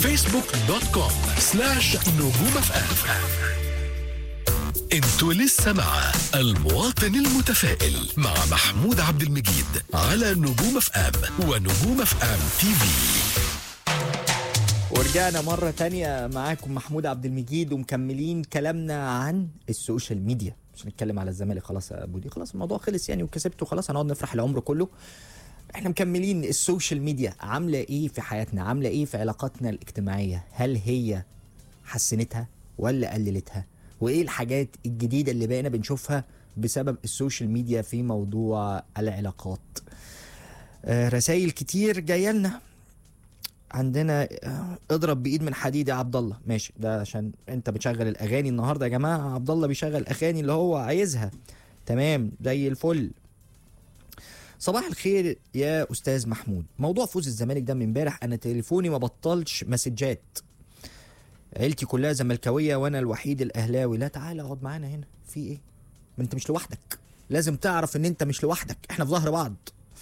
فيسبوك دوت كوم سلاش نجوم اف ام انتوا لسه مع المواطن المتفائل مع محمود عبد المجيد على نجوم اف ام ونجوم اف ام تي في ورجعنا مرة تانية معاكم محمود عبد المجيد ومكملين كلامنا عن السوشيال ميديا مش هنتكلم على الزمالك خلاص يا بودي خلاص الموضوع خلص يعني وكسبته خلاص هنقعد نفرح العمر كله احنا مكملين السوشيال ميديا عاملة ايه في حياتنا عاملة ايه في علاقاتنا الاجتماعية هل هي حسنتها ولا قللتها وايه الحاجات الجديدة اللي بقينا بنشوفها بسبب السوشيال ميديا في موضوع العلاقات آه رسائل كتير جايه لنا عندنا آه، اضرب بايد من حديد يا عبد الله ماشي ده عشان انت بتشغل الاغاني النهارده يا جماعه عبد الله بيشغل الاغاني اللي هو عايزها تمام زي الفل صباح الخير يا استاذ محمود موضوع فوز الزمالك ده من امبارح انا تليفوني ما بطلش مسجات عيلتي كلها زملكاويه وانا الوحيد الاهلاوي لا تعالى اقعد معانا هنا في ايه ما انت مش لوحدك لازم تعرف ان انت مش لوحدك احنا في ظهر بعض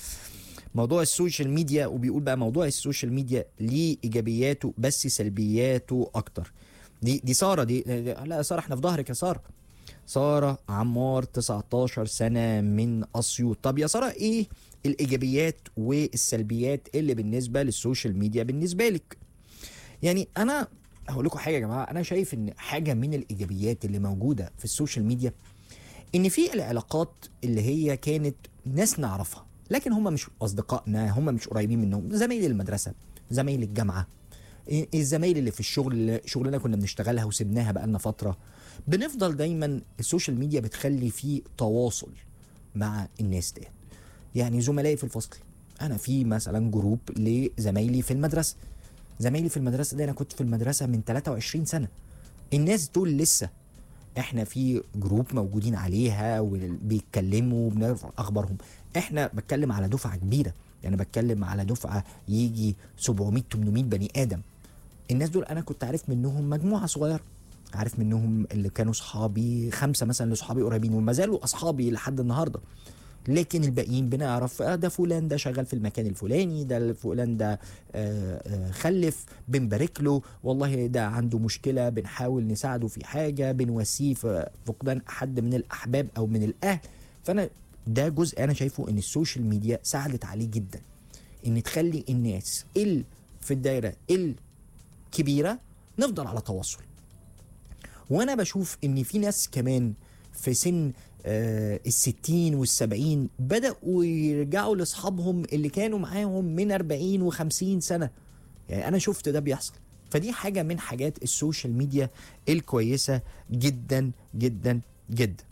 موضوع السوشيال ميديا وبيقول بقى موضوع السوشيال ميديا ليه ايجابياته بس سلبياته اكتر دي دي ساره دي لا يا ساره احنا في ظهرك يا ساره ساره عمار 19 سنه من اسيوط طب يا ساره ايه الايجابيات والسلبيات اللي بالنسبه للسوشيال ميديا بالنسبه لك يعني انا هقول لكم حاجه يا جماعه انا شايف ان حاجه من الايجابيات اللي موجوده في السوشيال ميديا ان في العلاقات اللي هي كانت ناس نعرفها لكن هم مش اصدقائنا هم مش قريبين منهم زمايل المدرسه زمايل الجامعه إيه- الزمايل اللي في الشغل اللي شغلنا كنا بنشتغلها وسبناها بقالنا فتره بنفضل دايما السوشيال ميديا بتخلي فيه تواصل مع الناس ديت يعني زملائي في الفصل انا في مثلا جروب لزمايلي في المدرسه زمايلي في المدرسه دي انا كنت في المدرسه من 23 سنه الناس دول لسه احنا في جروب موجودين عليها وبيتكلموا وبنعرف اخبارهم احنا بتكلم على دفعه كبيره يعني بتكلم على دفعه يجي 700 800 بني ادم الناس دول انا كنت عارف منهم مجموعه صغيره عارف منهم اللي كانوا صحابي خمسه مثلا اللي صحابي قريبين وما زالوا اصحابي لحد النهارده لكن الباقيين بنعرف آه ده فلان ده شغال في المكان الفلاني ده فلان ده آه، آه، خلف بنبارك له والله ده عنده مشكلة بنحاول نساعده في حاجة بنواسيه في فقدان حد من الأحباب أو من الأهل فأنا ده جزء أنا شايفه إن السوشيال ميديا ساعدت عليه جدا إن تخلي الناس ال في الدايرة الكبيرة نفضل على تواصل وانا بشوف ان في ناس كمان في سن آه الستين والسبعين بدأوا يرجعوا لاصحابهم اللي كانوا معاهم من 40 و50 سنة يعني انا شفت ده بيحصل فدي حاجة من حاجات السوشيال ميديا الكويسة جدا جدا جدا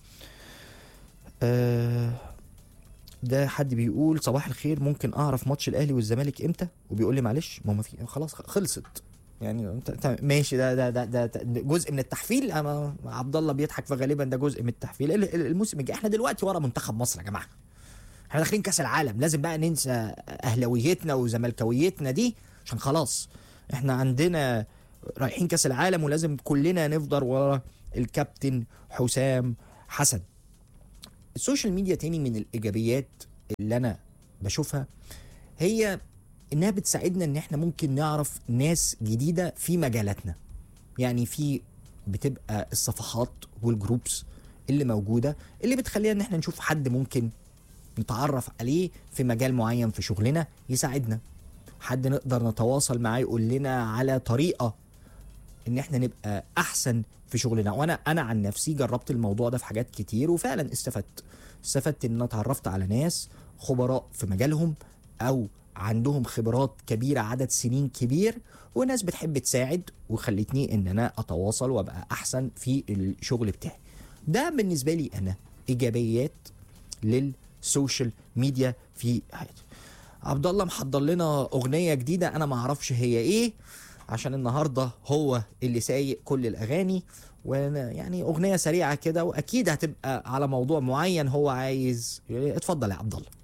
آه ده حد بيقول صباح الخير ممكن اعرف ماتش الاهلي والزمالك امتى وبيقول لي معلش ما هو ما في خلاص خلصت يعني انت انت ماشي ده ده ده, ده, ده جزء من التحفيل أما عبد الله بيضحك فغالبا ده جزء من التحفيل ال- ال- الموسم الجاي احنا دلوقتي ورا منتخب مصر يا جماعه احنا داخلين كاس العالم لازم بقى ننسى اهلاويتنا وزملكاويتنا دي عشان خلاص احنا عندنا رايحين كاس العالم ولازم كلنا نفضل ورا الكابتن حسام حسن السوشيال ميديا تاني من الايجابيات اللي انا بشوفها هي انها بتساعدنا ان احنا ممكن نعرف ناس جديده في مجالاتنا يعني في بتبقى الصفحات والجروبس اللي موجوده اللي بتخلينا ان احنا نشوف حد ممكن نتعرف عليه في مجال معين في شغلنا يساعدنا حد نقدر نتواصل معاه يقول لنا على طريقه ان احنا نبقى احسن في شغلنا وانا انا عن نفسي جربت الموضوع ده في حاجات كتير وفعلا استفدت استفدت ان انا اتعرفت على ناس خبراء في مجالهم او عندهم خبرات كبيره عدد سنين كبير وناس بتحب تساعد وخلتني ان انا اتواصل وابقى احسن في الشغل بتاعي ده بالنسبه لي انا ايجابيات للسوشيال ميديا في حياتي عبد الله محضر لنا اغنيه جديده انا ما اعرفش هي ايه عشان النهارده هو اللي سايق كل الاغاني وانا يعني اغنيه سريعه كده واكيد هتبقى على موضوع معين هو عايز اتفضل يا عبد الله